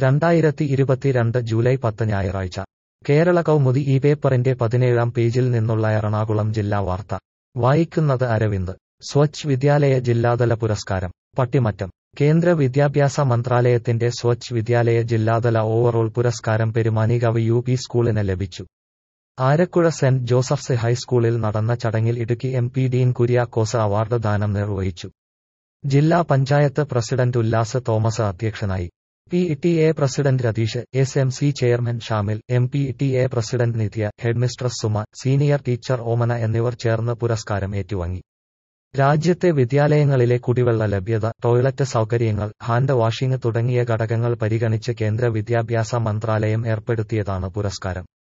രണ്ടായിരത്തി ഇരുപത്തിരണ്ട് ജൂലൈ പത്ത് ഞായറാഴ്ച കേരള കൗമുദി ഈ പേപ്പറിന്റെ പതിനേഴാം പേജിൽ നിന്നുള്ള എറണാകുളം ജില്ലാ വാർത്ത വായിക്കുന്നത് അരവിന്ദ് സ്വച്ഛ് വിദ്യാലയ ജില്ലാതല പുരസ്കാരം പട്ടിമറ്റം കേന്ദ്ര വിദ്യാഭ്യാസ മന്ത്രാലയത്തിന്റെ സ്വച്ഛ് വിദ്യാലയ ജില്ലാതല ഓവറോൾ പുരസ്കാരം പെരുമാനികാവ് യു പി സ്കൂളിന് ലഭിച്ചു ആരക്കുഴ സെന്റ് ജോസഫ്സ് ഹൈസ്കൂളിൽ നടന്ന ചടങ്ങിൽ Idukki M P Dean Kuriakose award ദാനം നിർവഹിച്ചു ജില്ലാ പഞ്ചായത്ത് പ്രസിഡന്റ് ഉല്ലാസ് തോമസ് അധ്യക്ഷനായി P T A president Ratheesh S M C chairman Shamil M P T A president Nithya headmistress Suma senior teacher Omana എന്നിവർ ചേർന്ന് പുരസ്കാരം ഏറ്റുവാങ്ങി രാജ്യത്തെ വിദ്യാലയങ്ങളിലെ കുടിവെള്ള ലഭ്യത ടോയ്ലറ്റ് സൗകര്യങ്ങൾ ഹാൻഡ് വാഷിംഗ് തുടങ്ങിയ ഘടകങ്ങൾ പരിഗണിച്ച് കേന്ദ്ര വിദ്യാഭ്യാസ മന്ത്രാലയം ഏർപ്പെടുത്തിയതാണ് പുരസ്കാരം